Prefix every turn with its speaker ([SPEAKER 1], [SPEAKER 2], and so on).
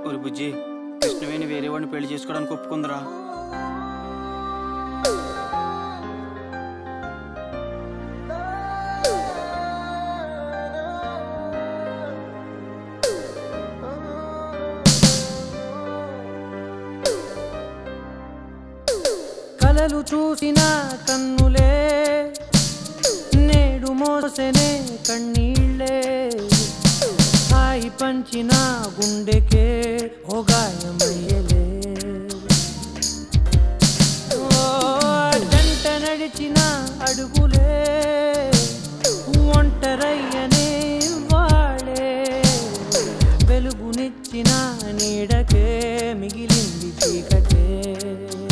[SPEAKER 1] ఒరి బుజ్జి కృష్ణవేణి వేరే వాడిని పెళ్లి చేసుకోవడానికి ఒప్పుకుందిరా
[SPEAKER 2] కలలు చూసిన కన్నులే నేడు మోసెనే కన్నీళ్ళే హాయి పంచిన గుండెకే ఓ గాయమయ్యలే ఓ జంట నడిచిన అడుగులే ఒంటరయ్యనే వాడే వెలుగునిచ్చిన నీడకే మిగిలింది చీకటే